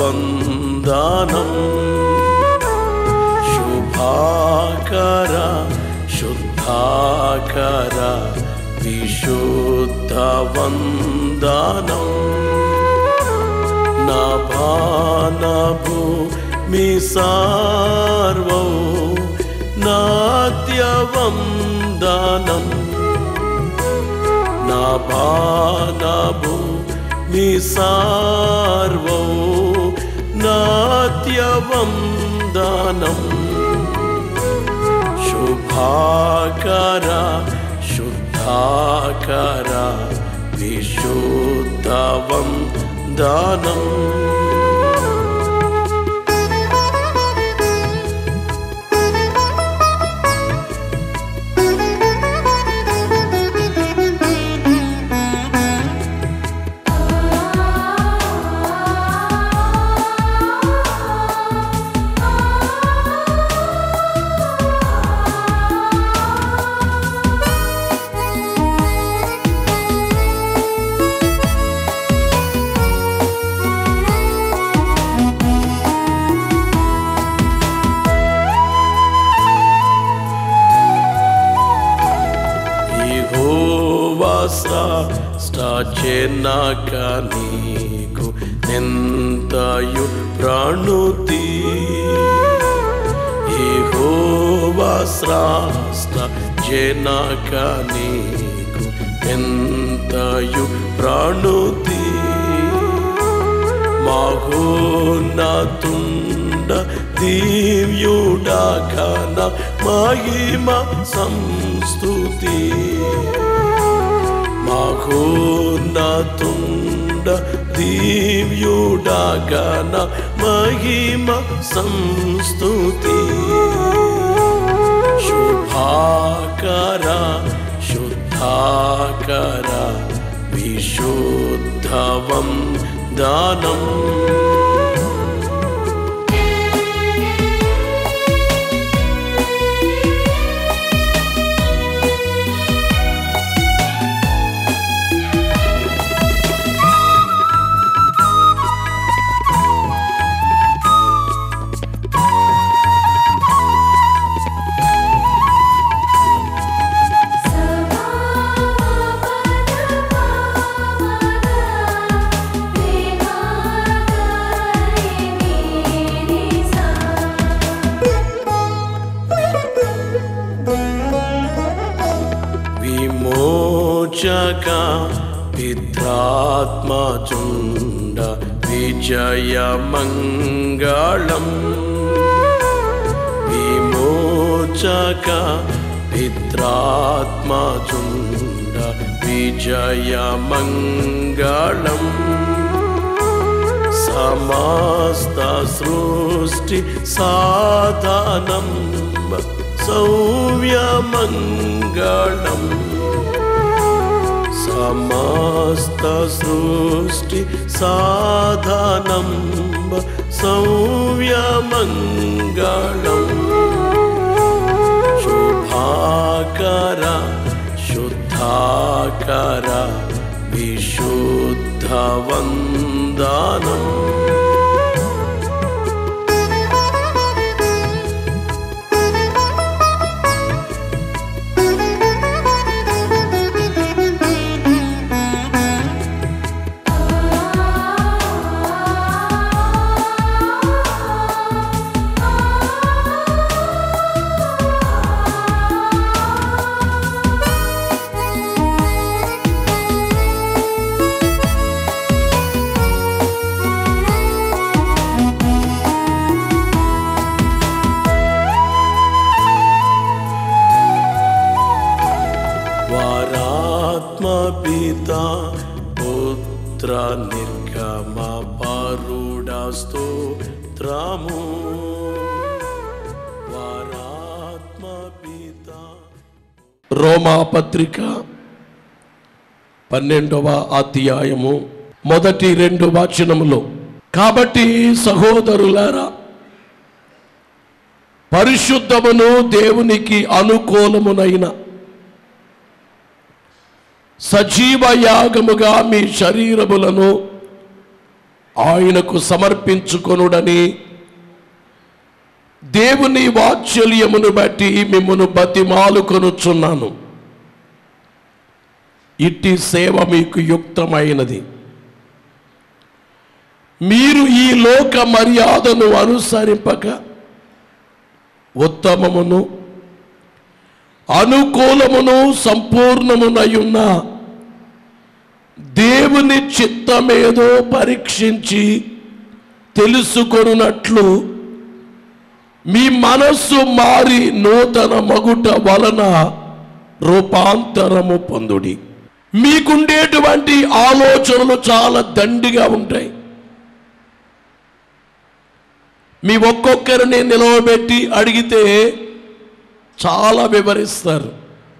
వందనం శుభాకర శుద్ధాకర విశుద్ధ వందనం నా భానభూ మీ సార్వౌ నాద్యవందనం నా భానభూ మీ సార్వౌ నాద్యవందనం శుభాకర శుద్ధాకర విశుద్ధవం దానం స్టాచెనక నీకు ఎంతయు ప్రాణుతి యెహోవా శ్రాష్ట జనక నీకు ఎంతయు ప్రాణుతి మహోన్నతుండ దివ్యుడా ఘన మహిమ సంస్తుతి మహోన్నతుండ దివ్యుడా ఘన మహిమ సంస్తుతి శుభాకర శుద్ధాకర విశుద్ధవం దానం విమోచక పిత్రాత్మచుండ విజయమంగళం విమోచక పిత్రాత్మచుండ విజయమంగళం సమస్త సృష్టి సాధనం సౌవ్యమంగళం సమస్త సృష్టి సాధనం సౌవ్యమంగళం శుభాకర శుద్ధాకర విశుద్ధవందనం వారాత్మ పిత పుత్ర నిర్గమ పరుడా స్తోత్రము వారాత్మ పిత రోమా పత్రిక పన్నెండవ అధ్యాయము మొదటి రెండు వచనములు కాబట్టి సహోదరులారా పరిశుద్ధమును దేవునికి అనుకూలమునైన సజీవ యాగముగా మీ శరీరములను ఆయనకు సమర్పించుకొనుడని దేవుని వాత్సల్యమును బట్టి మిమ్మను బతిమాలు కొనుచున్నాను ఇట్టి సేవ మీకు యుక్తమైనది మీరు ఈ లోక మర్యాదను అనుసరింపక ఉత్తమమును అనుకూలమును సంపూర్ణమునయున్న దేవుని చిత్తమేదో పరీక్షించి తెలుసుకొనున్నట్లు మీ మనస్సు మారి నూతన మగుట వలన రూపాంతరము పొందుడి మీకుండేటువంటి ఆలోచనలు చాలా దండిగా ఉంటాయి మీ ఒక్కొక్కరిని నిలవబెట్టి అడిగితే చాలా వివరిస్తారు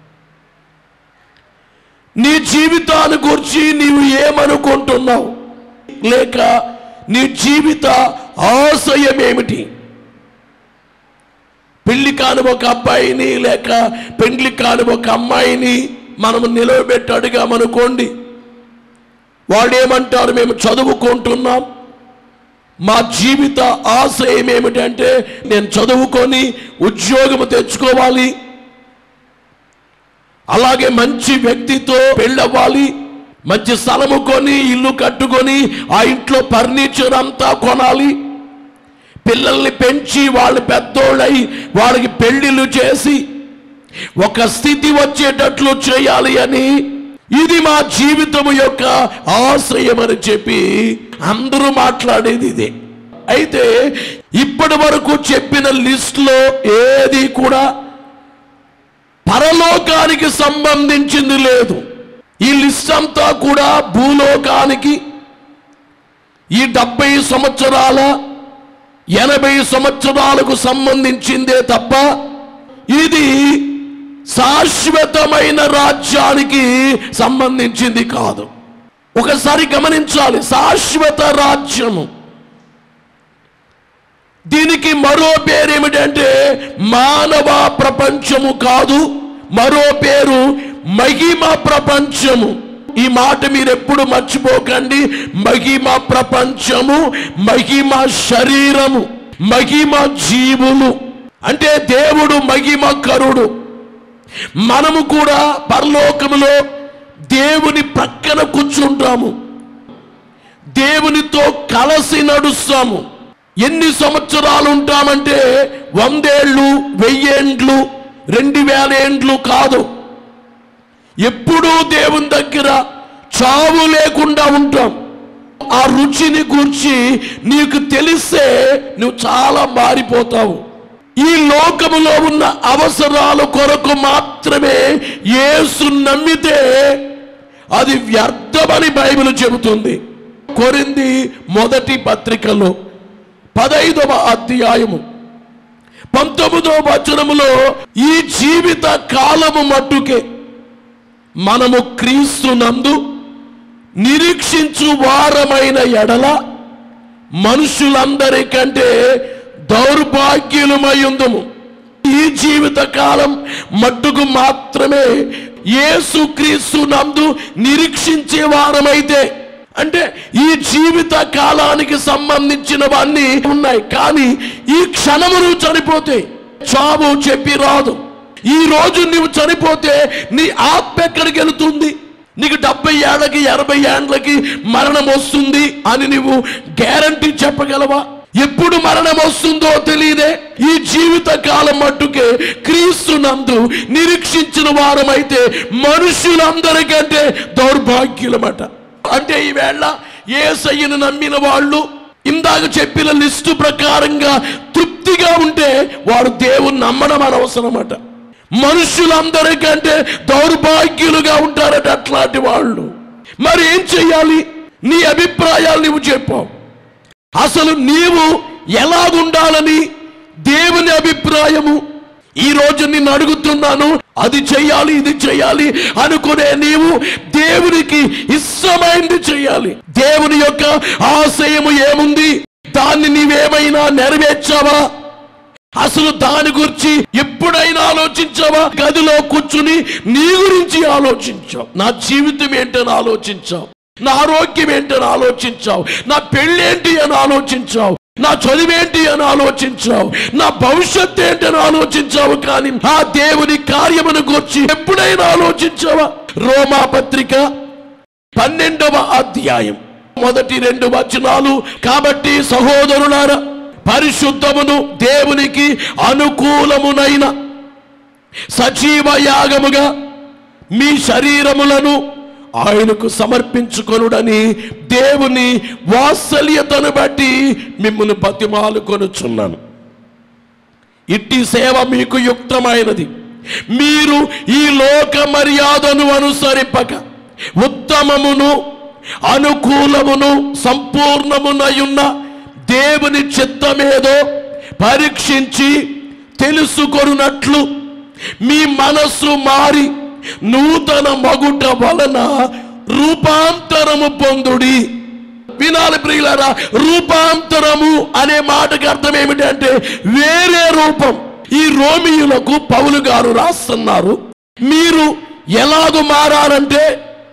నీ జీవితాన్ని గురించి నీవు ఏమనుకుంటున్నావు లేక నీ జీవిత ఆశయం ఏమిటి పెళ్లి కాని ఒక అబ్బాయిని లేక పెండ్లి కాని ఒక అమ్మాయిని మనము నిలవబెట్టి అడిగామనుకోండి వాళ్ళు ఏమంటారు మేము చదువుకుంటున్నాం మా జీవిత ఆశయం ఏమిటంటే నేను చదువుకొని ఉద్యోగం తెచ్చుకోవాలి అలాగే మంచి వ్యక్తితో పెళ్ళవ్వాలి మంచి స్థలము కొని ఇల్లు కట్టుకొని ఆ ఇంట్లో ఫర్నిచర్ అంతా కొనాలి పిల్లల్ని పెంచి వాళ్ళు పెద్దోళ్ళై వాళ్ళకి పెళ్లిళ్ళు చేసి ఒక స్థితి వచ్చేటట్లు చేయాలి అని ఇది మా జీవితం యొక్క ఆశయం అని చెప్పి అందరూ మాట్లాడేది ఇదే అయితే ఇప్పటి వరకు చెప్పిన లిస్ట్లో ఏది కూడా పరలోకానికి సంబంధించింది లేదు ఈ లిస్ట్ అంతా కూడా భూలోకానికి ఈ డెబ్బై సంవత్సరాల ఎనభై సంవత్సరాలకు సంబంధించిందే తప్ప ఇది శాశ్వతమైన రాజ్యానికి సంబంధించింది కాదు ఒకసారి గమనించాలి శాశ్వత రాజ్యము దీనికి మరో పేరు ఏమిటంటే మానవ ప్రపంచము కాదు మరో పేరు మహిమ ప్రపంచము ఈ మాట మీరు ఎప్పుడు మర్చిపోకండి మహిమ ప్రపంచము మహిమ శరీరము మహిమ జీవులు అంటే దేవుడు మహిమ కరుడు మనము కూడా పరలోకములో దేవుని ప్రక్కన కూర్చుంటాము దేవునితో కలిసి నడుస్తాము ఎన్ని సంవత్సరాలు ఉంటామంటే వందేళ్ళు వెయ్యేండ్లు రెండు వేల ఏండ్లు కాదు ఎప్పుడూ దేవుని దగ్గర చావు లేకుండా ఉంటాం ఆ రుచిని గూర్చి నీకు తెలిస్తే నువ్వు చాలా మారిపోతావు ఈ లోకములో ఉన్న అవసరాల కొరకు మాత్రమే యేసు నమ్మితే అది వ్యర్థమని బైబిల్ చెబుతుంది కొరింది మొదటి పత్రికలో పదైదవ అధ్యాయము పంతొమ్మిదవ వచనములో ఈ జీవిత కాలము మట్టుకే మనము క్రీస్తు నందు నిరీక్షించు వారమైన ఎడల మనుషులందరికంటే దౌర్భాగ్యులమయ్యుందుము ఈ జీవిత కాలం మట్టుకు మాత్రమే యేసుక్రీస్తు నందు నిరీక్షించే వారమైతే అంటే ఈ జీవిత కాలానికి సంబంధించినవన్నీ ఉన్నాయి కానీ ఈ క్షణము నువ్వు చనిపోతే చావు చెప్పి రాదు ఈ రోజు నువ్వు చనిపోతే నీ ఆత్మ ఎక్కడికి వెళుతుంది నీకు డెబ్బై ఏళ్ళకి ఎనభై ఏళ్ళకి మరణం వస్తుంది అని నువ్వు గ్యారంటీ చెప్పగలవా ఎప్పుడు మరణం వస్తుందో తెలియదే ఈ జీవిత కాలం మట్టుకే క్రీస్తు నందు నిరీక్షించిన వారమైతే మనుషులందరికంటే దౌర్భాగ్యులమట అంటే ఈవేళ ఏసయ్యను నమ్మిన వాళ్ళు ఇందాక చెప్పిన లిస్టు ప్రకారంగా తృప్తిగా ఉంటే వారు దేవుని నమ్మడం అనవసరమట మనుషులందరికంటే దౌర్భాగ్యులుగా ఉంటారట అట్లాంటి వాళ్ళు మరి ఏం చెయ్యాలి నీ అభిప్రాయాలు నువ్వు చెప్పావు అసలు నీవు ఎలాగుండాలని దేవుని అభిప్రాయము ఈ రోజు నిన్ను అడుగుతున్నాను అది చెయ్యాలి ఇది చెయ్యాలి అనుకునే నీవు దేవునికి ఇష్టమైంది చెయ్యాలి దేవుని యొక్క ఆశయము ఏముంది దాన్ని నీవేమైనా నెరవేర్చావా అసలు దాని గురించి ఎప్పుడైనా ఆలోచించావా గదిలో కూర్చుని నీ గురించి ఆలోచించావు నా జీవితం ఏంటని ఆలోచించావు నా ఆరోగ్యం ఏంటి అని ఆలోచించావు నా పెళ్ళేంటి అని ఆలోచించావు నా చదువేంటి అని ఆలోచించావు నా భవిష్యత్ ఏంటి అని ఆలోచించావు కానీ ఆ దేవుని కార్యమును గురించి ఎప్పుడైనా ఆలోచించావా రోమా పత్రిక పన్నెండవ అధ్యాయం మొదటి రెండు వచనాలు కాబట్టి సహోదరులారా పరిశుద్ధమును దేవునికి అనుకూలమునైన సజీవ యాగముగా మీ శరీరములను ఆయనకు సమర్పించుకొనుడని దేవుని వాత్సల్యతను బట్టి మిమ్మల్ని బతిమాలు కొనుచున్నాను ఇట్టి సేవ మీకు యుక్తమైనది మీరు ఈ లోక మర్యాదను అనుసరింపక ఉత్తమమును అనుకూలమును సంపూర్ణమునయున్న దేవుని చిత్తమేదో పరీక్షించి తెలుసుకొనున్నట్లు మీ మనస్సు మారి నూతన మగుట వలన రూపాంతరము పొందుడి వినాలి ప్రియులారా రూపాంతరము అనే మాటకి అర్థం ఏమిటంటే వేరే రూపం ఈ రోమియులకు పౌలు గారు రాస్తున్నారు మీరు ఎలాగో మారాలంటే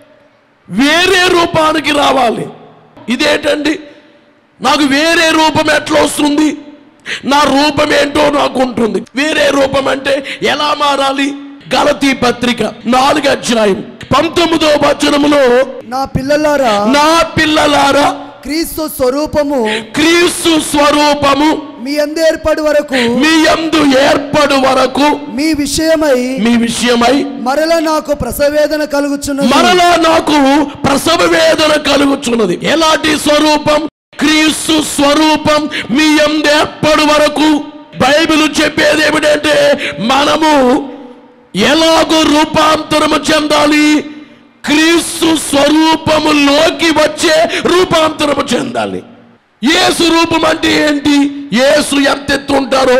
వేరే రూపానికి రావాలి ఇదేంటండి నాకు వేరే రూపం ఎట్లా వస్తుంది నా రూపం ఏంటో నాకు ఉంటుంది వేరే రూపం అంటే ఎలా మారాలి గలతీ పత్రిక నాలుగు అధ్యాయం పంతొమ్మిదో వచనములో నా పిల్లలారా నా పిల్లలారా క్రీస్తు స్వరూపము క్రీస్తు స్వరూపము మీ అందేర్పడి వరకు మీ యందు ఏర్పడు వరకు మీ విషయమై మీ విషయమై మరల నాకు ప్రసవేదన కలుగుచున్నది మరలా నాకు ప్రసవ వేదన కలుగుచున్నది ఎలాంటి స్వరూపం క్రీస్తు స్వరూపం మీ యందు ఏర్పడు వరకు బైబిల్ చెప్పేది ఏమిటంటే మనము ఎలాగో రూపాంతరము చెందాలి క్రీస్తు స్వరూపములోకి వచ్చే రూపాంతరము చెందాలి యేసు రూపం అంటే ఏంటి యేసు ఎంత ఎత్తు ఉంటారో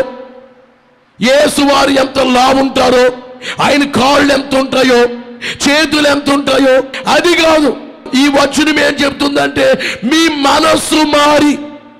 యేసు వారు ఎంత లావుంటారో ఆయన కాళ్ళు ఎంత ఉంటాయో చేతులు ఎంత ఉంటాయో అది కాదు ఈ వచనం ఏం చెప్తుందంటే మీ మనస్సు మారి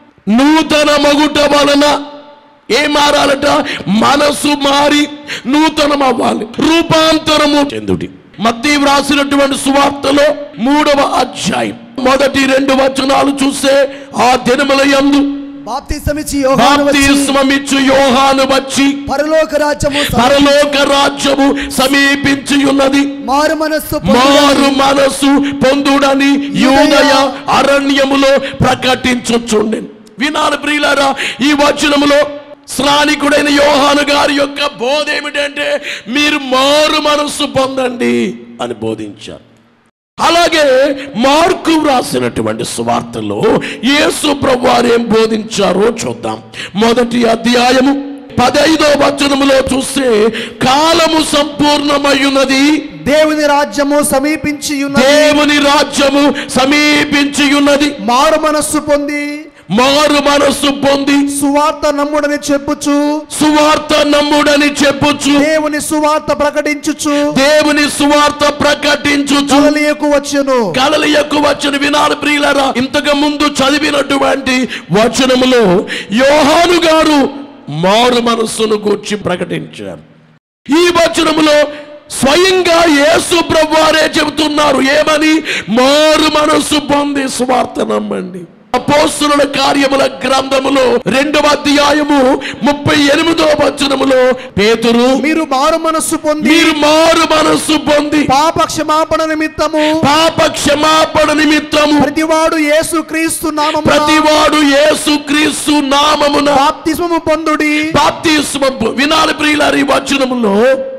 నూతన మగుట వలన ఏం మారాలట మనస్సు మారి నూతనం అవ్వాలి రూపాంతరము చెందుడి మత్తయి వ్రాసినటువంటి సువార్తలో మూడవ అధ్యాయం మొదటి రెండు వచనాలు చూస్తే ఆ దినముల యందు బాప్తిసమిచ్చి యోహాను వచ్చి బాప్తిస్మమిచ్చు యోహాను వచ్చి పరలోక రాజ్యము స- పరలోక రాజ్యము సమీపించి ఉన్నది మారు మనస్సు మారు పొందుడని మనసు పొందుడని యూదయ అరణ్యములో ప్రకటించుచుండెను వినాలి ప్రియులారా ఈ వచనములో శ్రానికుడైన యోహాను గారి యొక్క బోధ ఏమిటంటే మీరు మారు మనస్సు పొందండి అని బోధించారు అలాగే మార్కు వ్రాసినటువంటి సువార్తలో యేసు ప్రభువారు ఏం బోధించారో చూద్దాం మొదటి అధ్యాయము పదైదో వచనములో చూస్తే కాలము సంపూర్ణమయ్యున్నది దేవుని రాజ్యము సమీపించి ఉన్నది దేవుని రాజ్యము సమీపించి ఉన్నది మారు మనస్సు పొంది మారు మనస్సు పొంది సువార్త నమ్ముడని చెప్పుచు సువార్త నమ్ముడని చెప్పుచు దేవుని సువార్త ప్రకటించుచు దేవుని సువార్త ప్రకటించుచు కలలియకు వచ్చును కలలియకు వచ్చిన వినాలి ప్రియులరా ఇంతకు ముందు చదివినటువంటి వచనములో యోహాను గారు మారు మనస్సును గూర్చి ప్రకటించారు ఈ వచనములో స్వయంగా యేసు ప్రభువారే చెబుతున్నారు ఏమని మారు మనస్సు పొంది స్వార్థ నమ్మండి అపోస్తుల కార్యముల గ్రంథములో రెండవ అధ్యాయము ముప్పై ఎనిమిదో వచనములో పేతురు మీరు మారు మనస్సు పొంది మీరు మారు మనస్సు పొంది పాప క్షమాపణ నిమిత్తము పాప క్షమాపణ నిమిత్తము ప్రతివాడు యేసు క్రీస్తు నామము ప్రతివాడు యేసు క్రీస్తు నామమున బాప్తిస్మము పొందుడి బాప్తిస్మము వినాలి ప్రియులారి వచనములో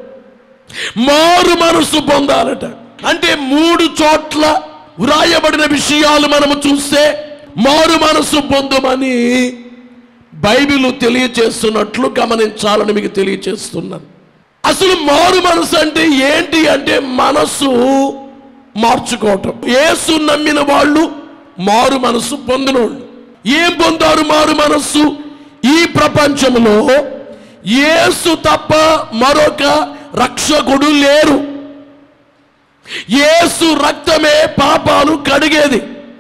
మారు మనసు పొందాలట అంటే మూడు చోట్ల వ్రాయబడిన విషయాలు మనము చూస్తే మారు మనసు పొందమని బైబిల్ తెలియచేస్తున్నట్లు గమనించాలని మీకు తెలియచేస్తున్నాను అసలు మారు మనసు అంటే ఏంటి అంటే మనసు మార్చుకోవటం యేసు నమ్మిన వాళ్ళు మారు మనసు పొందినోళ్ళు ఏం పొందారు మారు మనస్సు ఈ ప్రపంచంలో యేసు తప్ప మరొక రక్షకుడు లేరు యేసు రక్తమే పాపాలు కడిగేది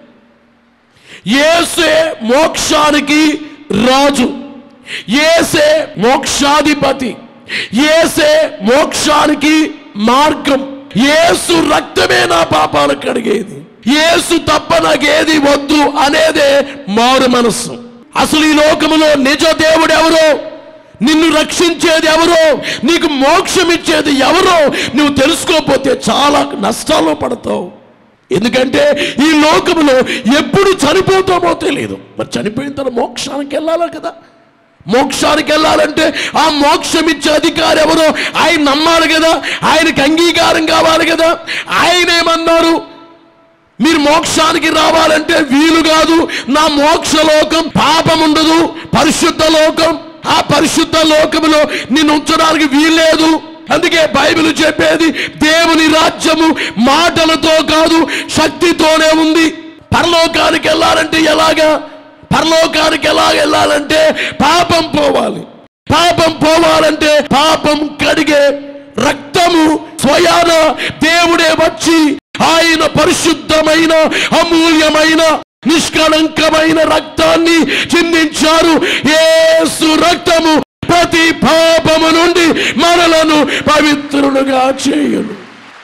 యేసే మోక్షానికి రాజు యేసే మోక్షాధిపతి యేసే మోక్షానికి మార్గం యేసు రక్తమే నా పాపాలు కడిగేది యేసు తప్ప నాకేది వద్దు అనేదే మారు మనస్సు అసలు ఈ లోకములో నిజ దేవుడు ఎవరో నిన్ను రక్షించేది ఎవరో నీకు మోక్షం ఇచ్చేది ఎవరో నువ్వు తెలుసుకోకపోతే చాలా నష్టాల్లో పడతావు ఎందుకంటే ఈ లోకములో ఎప్పుడు చనిపోతామో తెలియదు మరి చనిపోయిన తర్వాత మోక్షానికి వెళ్ళాలి కదా మోక్షానికి వెళ్ళాలంటే ఆ మోక్షం ఇచ్చే అధికారి ఎవరో ఆయన నమ్మాలి కదా ఆయనకి అంగీకారం కావాలి కదా ఆయన ఏమన్నారు మీరు మోక్షానికి రావాలంటే వీలు కాదు నా మోక్ష లోకం పాపం ఉండదు పరిశుద్ధ లోకం ఆ పరిశుద్ధ లోకములో నిన్ను ఉంచడానికి వీల్లేదు అందుకే బైబిల్ చెప్పేది దేవుని రాజ్యము మాటలతో కాదు శక్తితోనే ఉంది పరలోకానికి వెళ్ళాలంటే ఎలాగా పరలోకానికి ఎలా వెళ్ళాలంటే పాపం పోవాలి పాపం పోవాలంటే పాపం కడిగే రక్తము స్వయాన దేవుడే వచ్చి ఆయన పరిశుద్ధమైన అమూల్యమైన నిష్కళంకమైన రక్తాన్ని చిందించారు యేసు రక్తము ప్రతి పాపము నుండి మనలను పవిత్రులుగా చేయును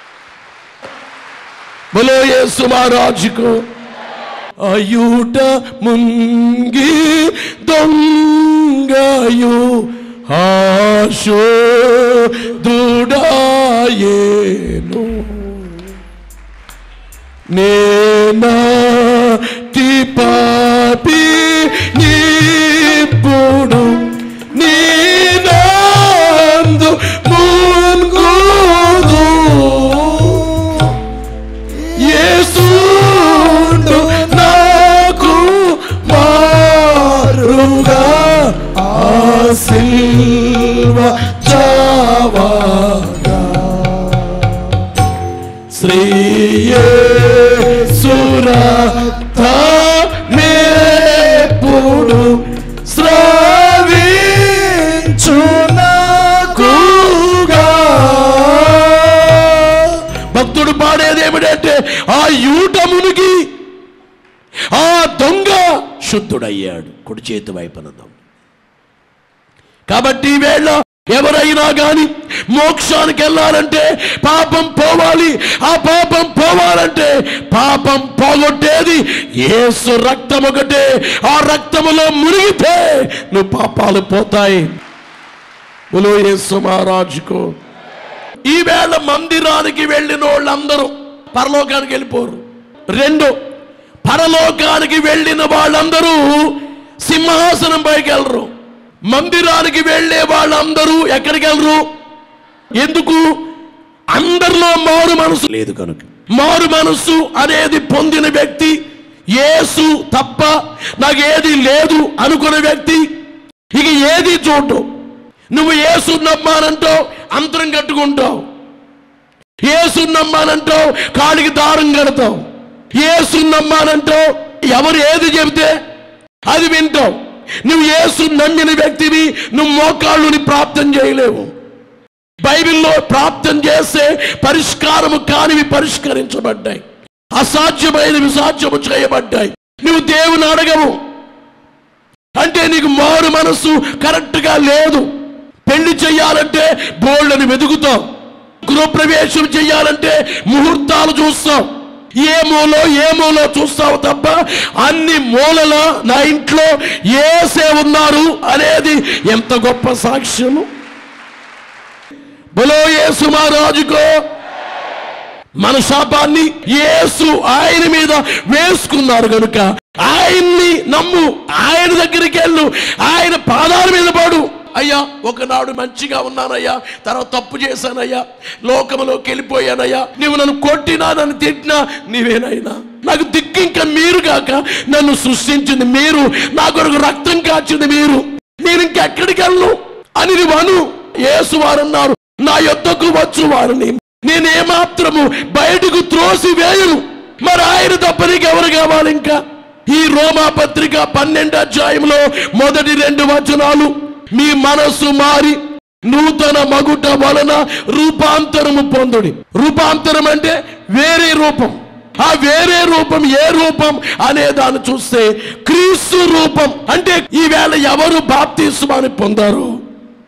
బలో యేసు మహారాజుకు అయుట ముంగి దొంగయు ఆశో దుడాయేను నేనాటి పాపి నీప్పుడు నీనందు మున్గుదు యేసుండు నాకు మారుగా ఆ సిల్వ చావాగా శ్రీయేసురథ మేపుడు స్రవించునకుగా భక్తుడు పాడేది ఏమిటంటే ఆ యూటమునికి ఆ దొంగ శుద్ధుడయ్యాడు కుడి చేతి వైపున దొంగ కాబట్టి ఈ వేళ ఎవరైనా గాని మోక్షానికి వెళ్ళాలంటే పాపం పోవాలి ఆ పాపం పోవాలంటే పాపం పోగొట్టేది యేసు రక్తం ఒకటే ఆ రక్తములో మునిగితే నువ్వు పాపాలు పోతాయి బులో యేసు మహారాజుకో ఈవేళ మందిరానికి వెళ్ళిన వాళ్ళందరూ పరలోకానికి వెళ్ళిపోరు రెండు పరలోకానికి వెళ్ళిన వాళ్ళందరూ సింహాసనం పైకి వెళ్ళరు మందిరానికి వెళ్ళే వాళ్ళందరూ ఎక్కడికి వెళ్ళరు ఎందుకు అందరిలో మారు మనసు లేదు కనుక మారు మనసు అనేది పొందిన వ్యక్తి యేసు తప్ప నాకు ఏది లేదు అనుకునే వ్యక్తి ఇక ఏది చూడటం నువ్వు యేసు నమ్మానంటావు అంతరం కట్టుకుంటావు యేసు నమ్మానంటావు కాడికి దారం కడతావు యేసు నమ్మానంటావు ఎవరు ఏది చెబితే అది వింటావు నువ్వు యేసు నమ్మిన వ్యక్తివి నువ్వు మోకాళ్ళుని ప్రాప్తం చేయలేవు బైబిల్లో ప్రాప్తం చేస్తే పరిష్కారము కానివి పరిష్కరించబడ్డాయి అసాధ్యమైనవి సాధ్యము చేయబడ్డాయి నువ్వు దేవుని అడగవు అంటే నీకు మారు మనసు కరెక్ట్ గా లేదు పెళ్లి చెయ్యాలంటే బోళ్ళని వెతుకుతావు గృహప్రవేశం చెయ్యాలంటే ముహూర్తాలు చూస్తావు ఏ మూలో ఏ మూలో చూస్తావు తప్ప అన్ని మూలల నా ఇంట్లో ఏసే ఉన్నారు అనేది ఎంత గొప్ప సాక్ష్యము బలో యేసు మహారాజుకో మన శాపాన్ని యేసు ఆయన మీద వేసుకున్నారు కనుక ఆయన్ని నమ్ము ఆయన దగ్గరికి వెళ్ళు ఆయన పాదాల మీద పడు అయ్యా ఒకనాడు మంచిగా ఉన్నానయ్యా తర్వాత తప్పు చేశానయ్యా లోకములోకి వెళ్ళిపోయానయ్యా నువ్వు నన్ను కొట్టినా నన్ను తిట్టినా నీవేనైనా నాకు దిక్కు ఇంకా మీరు కాక నన్ను సృష్టించింది మీరు నా కొరకు రక్తం కాచింది మీరు నేను ఇంకెక్కడికి వెళ్ళను అని నువ్వు అను యేసు వారు అన్నారు నా యొద్దకు వచ్చు వారిని నేనేమాత్రము బయటకు త్రోసి వేయను మరి ఆయన తప్ప నీకు ఎవరు కావాలి ఇంకా ఈ రోమా పత్రిక పన్నెండు అధ్యాయంలో మొదటి రెండు వచనాలు మీ మనస్సు మారి నూతన మగుట వలన రూపాంతరము పొందుడి రూపాంతరం అంటే వేరే రూపం ఆ వేరే రూపం ఏ రూపం అనే దాన్ని చూస్తే క్రీస్తు రూపం అంటే ఈవేళ ఎవరు బాప్తిస్మాని పొందారు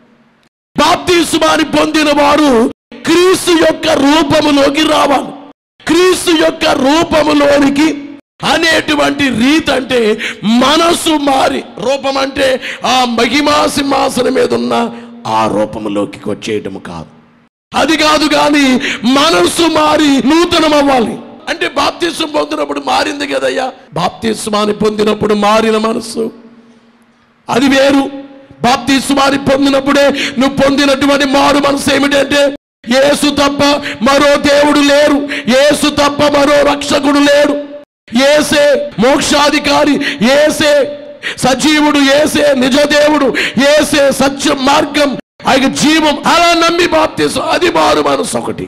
బాప్తిస్మాని పొందిన వారు క్రీస్తు యొక్క రూపములోకి రావాలి క్రీస్తు యొక్క రూపములోనికి అనేటువంటి రీతి అంటే మనసు మారి రూపం అంటే ఆ మహిమా సింహాసనం మీద ఉన్న ఆ రూపంలోకి వచ్చేయటం కాదు అది కాదు కానీ మనసు మారి నూతనం అవ్వాలి అంటే బాప్తిస్వం పొందినప్పుడు మారింది కదయ్యా బాప్తిస్వాన్ని పొందినప్పుడు మారిన మనసు అది వేరు బాప్తిస్వాన్ని పొందినప్పుడే నువ్వు పొందినటువంటి మారు మనసు ఏమిటంటే యేసు తప్ప మరో దేవుడు లేరు యేసు తప్ప మరో రక్షకుడు లేడు ఏసే మోక్షాధికారి ఏసే సజీవుడు ఏసే నిజదేవుడు ఏసే సత్య మార్గం ఆయన జీవం అలా నమ్మి బాప్తిసం అది మారు మనసు ఒకటి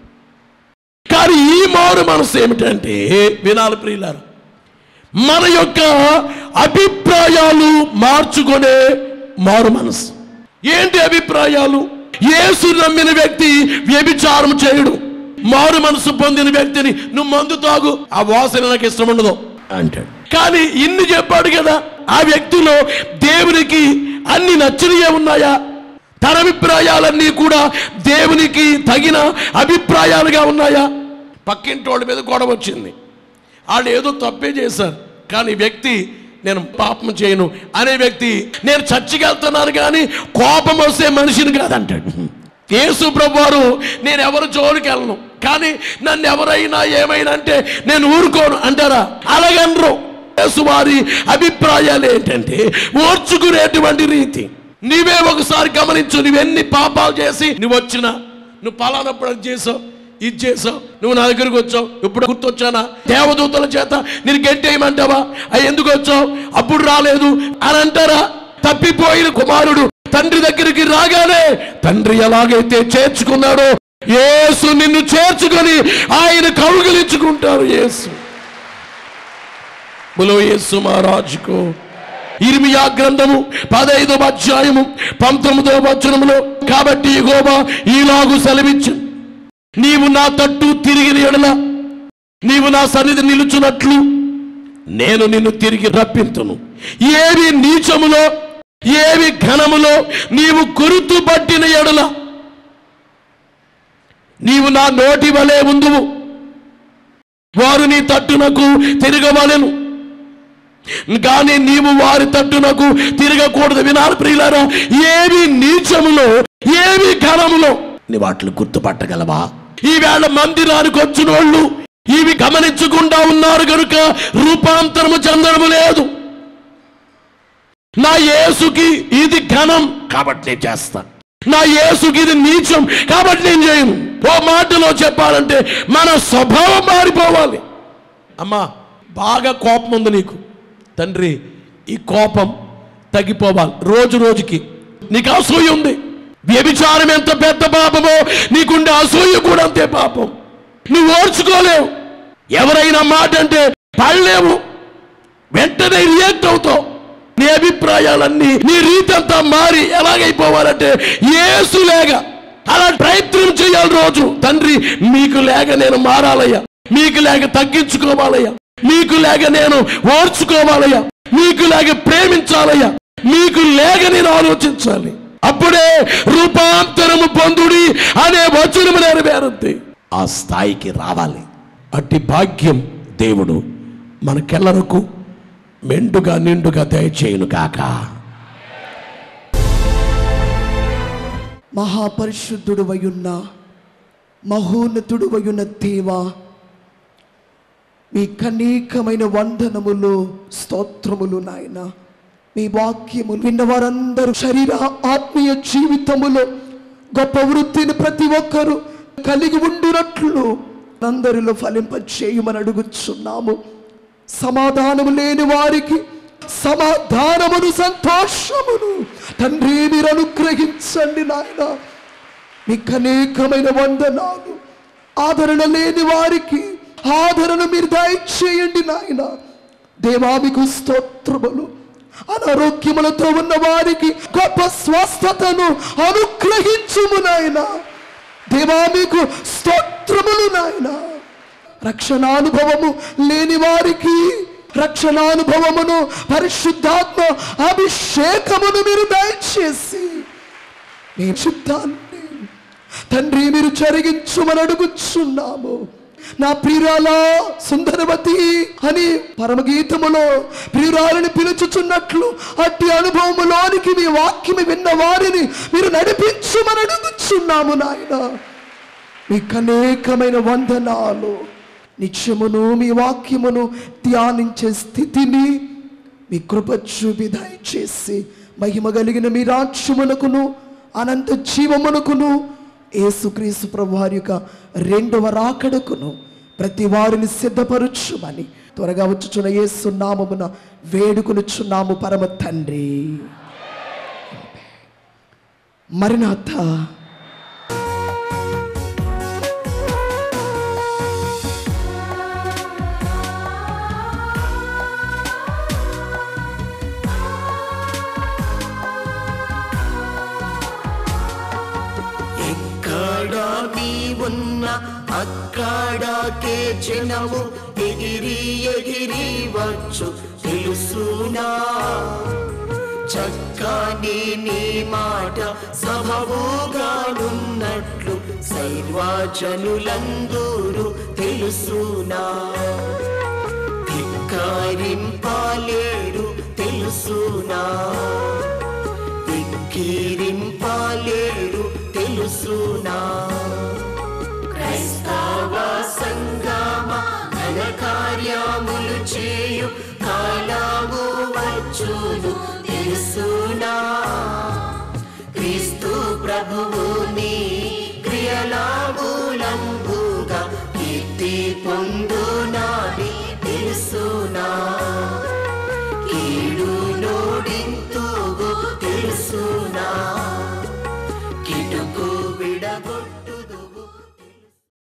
కానీ ఈ మారు మనసు ఏమిటంటే వినాలి ప్రియులారు మన యొక్క అభిప్రాయాలు మార్చుకునే మారు మనసు ఏంటి అభిప్రాయాలు యేసు నమ్మిన వ్యక్తి వ్యభిచారం చేయడు మారు మనసు పొందిన వ్యక్తిని నువ్వు మందు తాగు ఆ వాసన నాకు ఇష్టం ఉండదు అంటాడు కానీ ఇన్ని చెప్పాడు కదా ఆ వ్యక్తిలో దేవునికి అన్ని నచ్చినయే ఉన్నాయా తన అభిప్రాయాలన్నీ కూడా దేవునికి తగిన అభిప్రాయాలుగా ఉన్నాయా పక్కింటి వాళ్ళ మీద గొడవ వచ్చింది వాళ్ళు ఏదో తప్పే చేశారు కానీ వ్యక్తి నేను పాపం చేయను అనే వ్యక్తి నేను చర్చికి వెళ్తున్నాను కానీ కోపం వస్తే మనిషిని కాదంటాడు యేసు ప్రభు వారు నేను ఎవరు జోలికి వెళ్ళను కానీ నన్ను ఎవరైనా ఏమైనా అంటే నేను ఊరుకోను అంటారా అలాగనరు యేసు వారి అభిప్రాయాలు ఏంటంటే ఓర్చుకునేటువంటి రీతి నీవే ఒకసారి గమనించు నువ్వెన్ని పాపాలు చేసి నువ్వు వచ్చినా నువ్వు పలానప్పుడు అది చేసావు ఇది చేసావు నువ్వు నా దగ్గరికి వచ్చావు ఇప్పుడు గుర్తొచ్చానా దేవదూతల చేత నేను గెంటేయమంటావా అవి ఎందుకు వచ్చావు అప్పుడు రాలేదు అని అంటారా తప్పిపోయిన కుమారుడు తండ్రి దగ్గరికి రాగానే తండ్రి ఎలాగైతే చేర్చుకున్నాడో యేసు నిన్ను చేర్చుకొని ఆయన కౌగిలించుకుంటారు యేసు బులో యేసు మహారాజుకు ఇర్మియా గ్రంథము పదైదవ అధ్యాయము పంతొమ్మిదవ వచనములో కాబట్టి గోబా ఈలాగు సెలవిచ్చు నీవు నా తట్టు తిరిగిన ఎడల నీవు నా సన్నిధి నిలుచున్నట్లు నేను నిన్ను తిరిగి రప్పింతును ఏవి నీచములో ఏవి ఘనములో నీవు గురుతు పట్టిన ఎడల నీవు నా నోటి వలె ఉందువు వారు నీ తట్టునకు తిరగవలెను కానీ నీవు వారి తట్టునకు తిరగకూడదు వినాలి ప్రియులారా ఏవి నీచములో ఏవి ఘనములో నీ వాటిని గుర్తుపట్టగలవా ఈవేళ మందిరానికి వచ్చిన వాళ్ళు ఇవి గమనించకుండా ఉన్నారు కనుక రూపాంతరము చెందడము లేదు నా యేసుకి ఇది ఘనం కాబట్టి నేను చేస్తా నా యేసుకి ఇది నీచం కాబట్టి నేను చేయను ఓ మాటలో చెప్పాలంటే మన స్వభావం మారిపోవాలి అమ్మా బాగా కోపం ఉంది నీకు తండ్రి ఈ కోపం తగ్గిపోవాలి రోజు రోజుకి నీకు అసూయ ఉంది వ్యభిచారం ఎంత పెద్ద పాపమో నీకుండే అసూయ కూడా అంతే పాపం నువ్వు ఓర్చుకోలేవు ఎవరైనా మాట అంటే పడలేవు వెంటనే రియాక్ట్ అవుతావు నీ అభిప్రాయాలన్నీ నీ రీతి అంతా మారి ఎలాగైపోవాలంటే ఏసు లేక అలా ప్రయత్నం చేయాలి రోజు తండ్రి మీకు లేక నేను మారాలయ్యా మీకు లేక తగ్గించుకోవాలయ్యా మీకు లేక నేను ఓర్చుకోవాలయ్యా మీకు లేక ప్రేమించాలయ్యా మీకు లేక నేను ఆలోచించాలి అప్పుడే రూపాంతరము పొందుడి అనే వచనము నెరవేరుద్ది ఆ స్థాయికి రావాలి అట్టి భాగ్యం దేవుడు మనకెల్లరకు మెండుగా నిండుగా దయచేయును కాక మహాపరిశుద్ధుడు వయున్న మహోన్నతుడు వయున్న దేవా మీ కనీకమైన వందనములు స్తోత్రములు నాయన మీ వాక్యములు విన్న వారందరూ శరీర ఆత్మీయ జీవితములో గొప్ప వృత్తిని ప్రతి ఒక్కరూ కలిగి ఉండునట్లు అందరిలో ఫలింపచేయమని అడుగుచున్నాము సమాధానము లేని వారికి సమాధానమును సంతోషమును తండ్రి మీరు అనుగ్రహించండి నాయన మీకు అనేకమైన వందనాలు ఆదరణ లేని వారికి ఆదరణ మీరు దయచేయండి నాయన దేవా మీకు స్తోత్రములు అనారోగ్యములతో ఉన్న వారికి గొప్ప స్వస్థతను అనుగ్రహించుము నాయన దేవా మీకు స్తోత్రములు నాయన రక్షణానుభవము లేని వారికి రక్షణానుభవమును పరిశుద్ధాత్మ అభిషేకమును మీరు దయచేసి మీ చిత్తాన్ని తండ్రి మీరు జరిగించుమని అడుగుచున్నాము నా ప్రియురాలా సుందరవతి అని పరమగీతములో ప్రియురాలని పిలుచుచున్నట్లు అట్టి అనుభవములోనికి మీ వాక్యము విన్న వారిని మీరు నడిపించుమని అడుగుచున్నాము నాయన మీకు అనేకమైన వందనాలు నిత్యమును మీ వాక్యమును ధ్యానించే స్థితిని మీ కృప చూపి దయచేసి మహిమ కలిగిన మీ రాజ్యమునకును అనంత జీవమునకును యేసుక్రీస్తు ప్రభు వారి యొక్క రెండవ రాకడకును ప్రతి వారిని సిద్ధపరచుమని త్వరగా వచ్చుచున్న యేసు నామమున వేడుకొనుచున్నాము పరమ తండ్రి మరినాథ ఎక్కడ నీ ఉన్న అక్కడకే జనము ఎగిరి ఎగిరి వచ్చు తెలుసునా చక్కని నీ మాట సభవుగానున్నట్లు సైర్వాచనులందరూ తెలుసునా ధిక్కారింపాలేరు తెలుసునా ధిక్కిరింపాలేరు తెలుసునా క్రైస్తవ సంగమ ఘన కార్యములు చేయు కాలము వచ్చును తెలుసునా క్రీస్తు ప్రభువుని క్రియలాగు